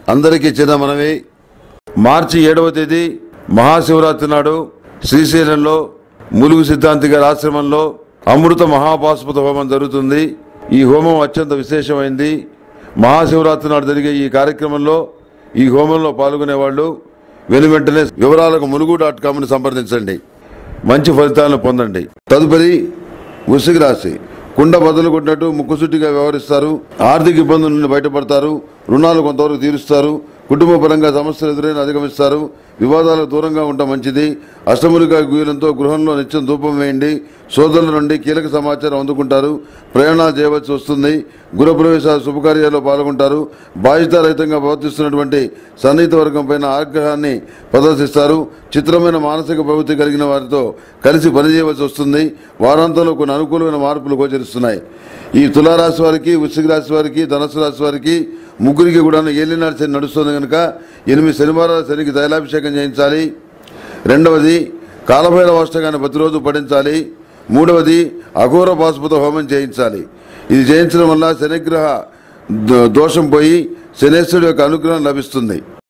అందరికీ చిన్న మనవి మార్చి ఏడవ తేదీ మహాశివరాత్రి నాడు శ్రీశైలంలో ములుగు సిద్ధాంతి గారి ఆశ్రమంలో అమృత మహాపాశుపత హోమం జరుగుతుంది ఈ హోమం అత్యంత విశేషమైంది మహాశివరాత్రి నాడు జరిగే ఈ కార్యక్రమంలో ఈ హోమంలో పాల్గొనే వాళ్ళు వెను వెంటనే వివరాలకు ములుగు డాట్ కామ్ని సంప్రదించండి మంచి ఫలితాలను పొందండి తదుపరి వృశ్చిక రాశి కుండ బదులు కొట్టినట్టు ముక్కుసుట్టిగా వ్యవహరిస్తారు ఆర్థిక ఇబ్బందుల నుండి బయటపడతారు రుణాలు కొంతవరకు తీరుస్తారు కుటుంబ పరంగా సమస్యలు ఎదురైన అధిగమిస్తారు వివాదాలకు దూరంగా ఉండటం మంచిది అష్టములుగా గుయ్యలంతో గృహంలో నిత్యం ధూపం వేయండి సోదరుల నుండి కీలక సమాచారం అందుకుంటారు ప్రయాణాలు చేయవలసి వస్తుంది గృహప్రవేశ శుభకార్యాల్లో పాల్గొంటారు బాధ్యతారహితంగా ప్రవర్తిస్తున్నటువంటి సన్నిహిత వర్గం పైన ఆగ్రహాన్ని ప్రదర్శిస్తారు చిత్రమైన మానసిక ప్రవృత్తి కలిగిన వారితో కలిసి పనిచేయవలసి వస్తుంది వారాంతంలో కొన్ని అనుకూలమైన మార్పులు గోచరిస్తున్నాయి ఈ తులారాశి వారికి వృశ్చిక రాశి వారికి ధనస్సు రాశి వారికి ముగ్గురికి కూడా ఏలినాడు శని నడుస్తుంది కనుక ఎనిమిది శనివారాల శనికి తైలాభిషేకం చేయించాలి రెండవది కాలభైరవ అష్టకాన్ని ప్రతిరోజు పఠించాలి మూడవది అఘోర పాశుపత హోమం చేయించాలి ఇది చేయించడం వల్ల శనిగ్రహ దో- దోషం పోయి శనేశ్వరుడు యొక్క అనుగ్రహం లభిస్తుంది